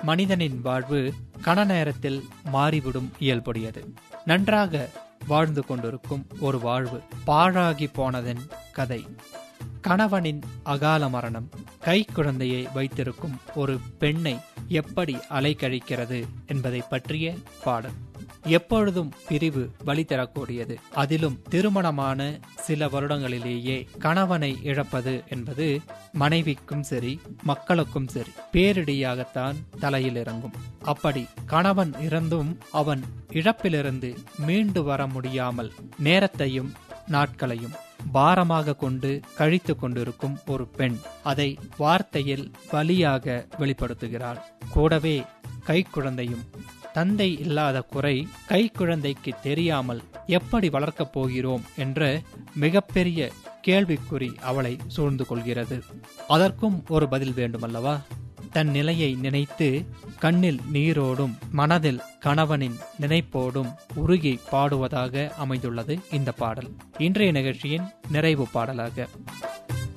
மனிதனின் வாழ்வு கண நேரத்தில் மாறிவிடும் இயல்புடையது நன்றாக வாழ்ந்து கொண்டிருக்கும் ஒரு வாழ்வு பாழாகி போனதன் கதை கணவனின் அகால மரணம் கை குழந்தையை வைத்திருக்கும் ஒரு பெண்ணை எப்படி அலைக்கழிக்கிறது என்பதை பற்றிய பாடல் எப்பொழுதும் பிரிவு வழி தரக்கூடியது அதிலும் திருமணமான சில வருடங்களிலேயே கணவனை இழப்பது என்பது மனைவிக்கும் சரி மக்களுக்கும் சரி பேரிடியாகத்தான் தலையில் இறங்கும் அப்படி கணவன் இறந்தும் அவன் இழப்பிலிருந்து மீண்டு வர முடியாமல் நேரத்தையும் நாட்களையும் பாரமாக கொண்டு கழித்து கொண்டிருக்கும் ஒரு பெண் அதை வார்த்தையில் வலியாக வெளிப்படுத்துகிறாள் கூடவே கைக்குழந்தையும் தந்தை இல்லாத குறை கைக்குழந்தைக்கு தெரியாமல் எப்படி வளர்க்கப் போகிறோம் என்ற மிகப்பெரிய கேள்விக்குறி அவளை சூழ்ந்து கொள்கிறது அதற்கும் ஒரு பதில் வேண்டுமல்லவா தன் நிலையை நினைத்து கண்ணில் நீரோடும் மனதில் கணவனின் நினைப்போடும் உருகி பாடுவதாக அமைந்துள்ளது இந்த பாடல் இன்றைய நிகழ்ச்சியின் நிறைவு பாடலாக